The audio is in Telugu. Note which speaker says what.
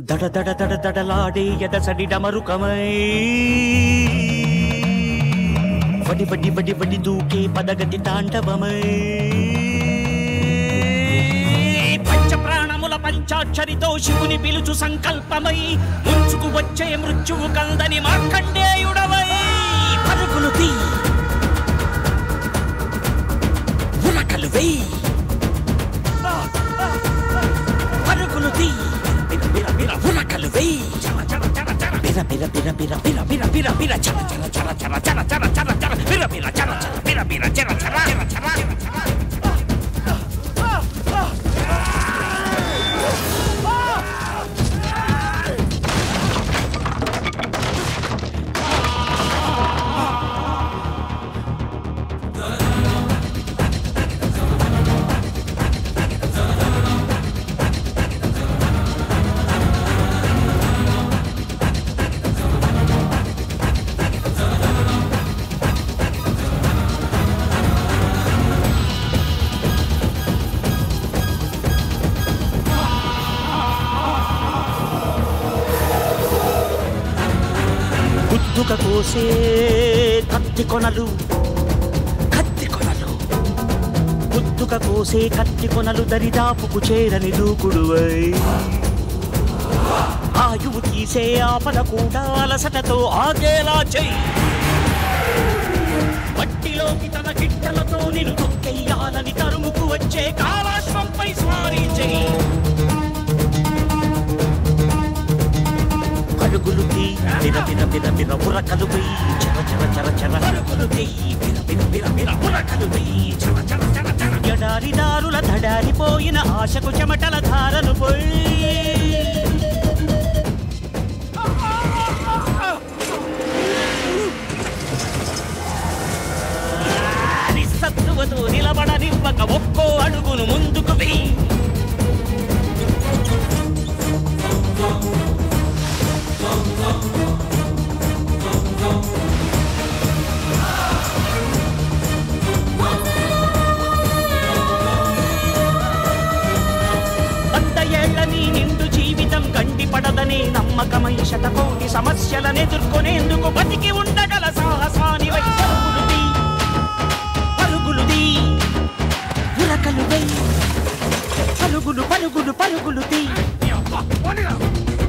Speaker 1: దడ దడ దడ దడలాడే ఎదసడి డమరుకమై వడి వడి వడి వడి దూకే పదగతి తాండవమై పంచ ప్రాణముల పంచాక్షరితో శివుని పిలుచు సంకల్పమై ముంచుకు వచ్చే మృత్యువు కందని మార్కండేయుడవై పరుగులు తీ ఉరకలు వెయ్యి పరుగులు తీ బిర బిర బిర ఉరకలు వెయ్యి చర చర చర చర బిర బిర బిర బిర బిర బిర బిర బిర చర చర చర చర చర చర చర చర బిర బిర చర చర బిర బిర చర చర చర చర గుద్దుక కోసే కత్తి కొనలు కత్తి కొనలు గుద్దుక కోసే కత్తి కొనలు దరిదాపుకు చేరని దూకుడువై ఆయువు తీసే ఆపద కూడా అలసటతో ఆగేలా చెయ్యి మట్టిలోకి తన గిట్టలతో నిన్ను తొక్కెయ్యాలని తరుముకు వచ్చే కాలాశ్వంపై స్వారీ చెయ్యి పరుగులు తీ బిర బిర బిర బిర ఉరకలు వెయ్యి చర చర చర చర పరుగులు తెయ్యి బిర బిర బిర బిర ఉరకలు వెయ్యి చర చర చర చర ఎడారి దారుల దడారిపోయిన ఆశకు చెమటల ధారలు పోయి నిస్సత్తువతో నిలబడనివ్వక ఒక్కో అడుగును ముందుకు వెయ్యి వంద ఏళ్ల నీ నిండు జీవితం గండిపడదనే నమ్మకమై శతకోటి సమస్యలను ఎదుర్కొనేందుకు బతికి ఉండగల సాహసాని పరుగులు తీ పరుగులు తీ ఉరకలు వెయ్యి పరుగులు పరుగులు పరుగులు తీ